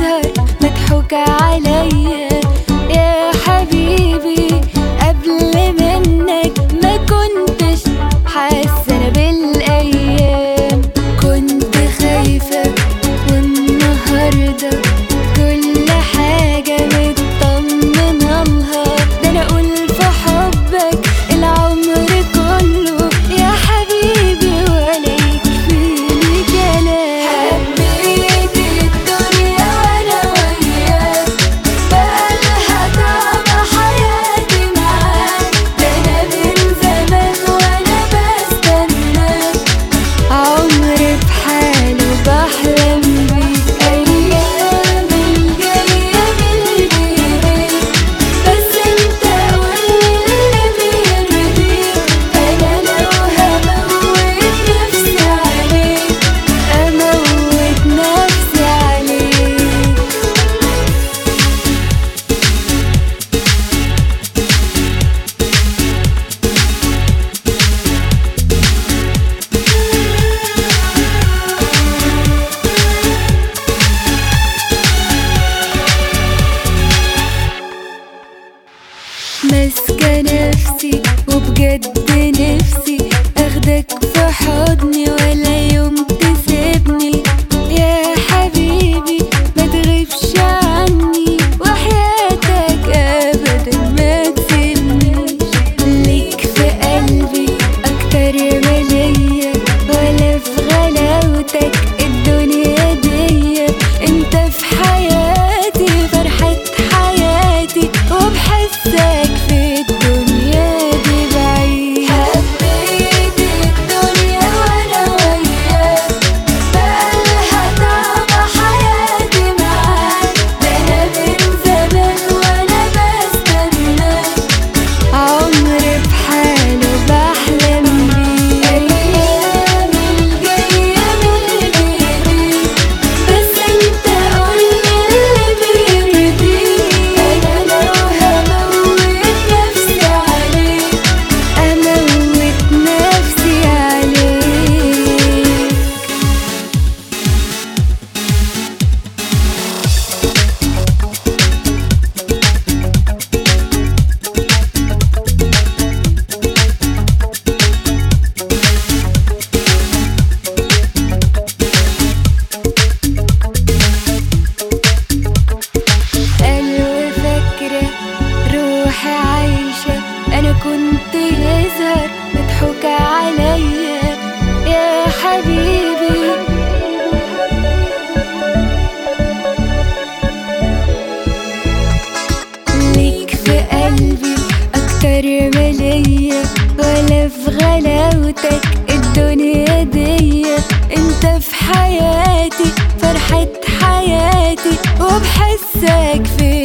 يظهر مضحوك عليا يا حبيبي قبل منك ما كنتش حاسه انا بالايام كنت خايفه والنهارده كل حاجه مطمنه لها ده انا اقول في حبك العمر كله يا حبيبي ولا يكفيني كلام حبيت الدنيا وانا وياك بقالها طعم حياتي معاك ده انا من زمان وانا بستناك عمري بحاله بحلم بيك ايام الجايه من بايديك بس انت قولي اللي بيرضيك انا لو هموت نفسي عليك اموت نفسي عليك ماسكة نفسي وبجد نفسي اخدك في حضني ولا يوم تسيبني يا حبيبي ما تغيبش عني وحياتك ابدا ما تسيبنيش ليك في قلبي اكتر ما ليا ولا في غلاوتك الدنيا دي انت في حياتي فرحة حياتي وبحسك في الدنيا دي بعيد حبيت الدنيا وانا وياك بقالها طعم حياتي معاك ده انا من زمان وانا بستناك عمري بحاله بحلم بيه ايام الجايه من بايديك بس انت قولي اللي بيرضيك انا لو هموت نفسي عليك اموت نفسي عليك قلبي فاكرة روحي عايشة أنا كنت يظهر مضحوك عليا يا حبيبي ليك في قلبي أكتر ما ليا ولا في غلاوتك الدنيا دي انت في حياتي فرحة حياتي وبحسك في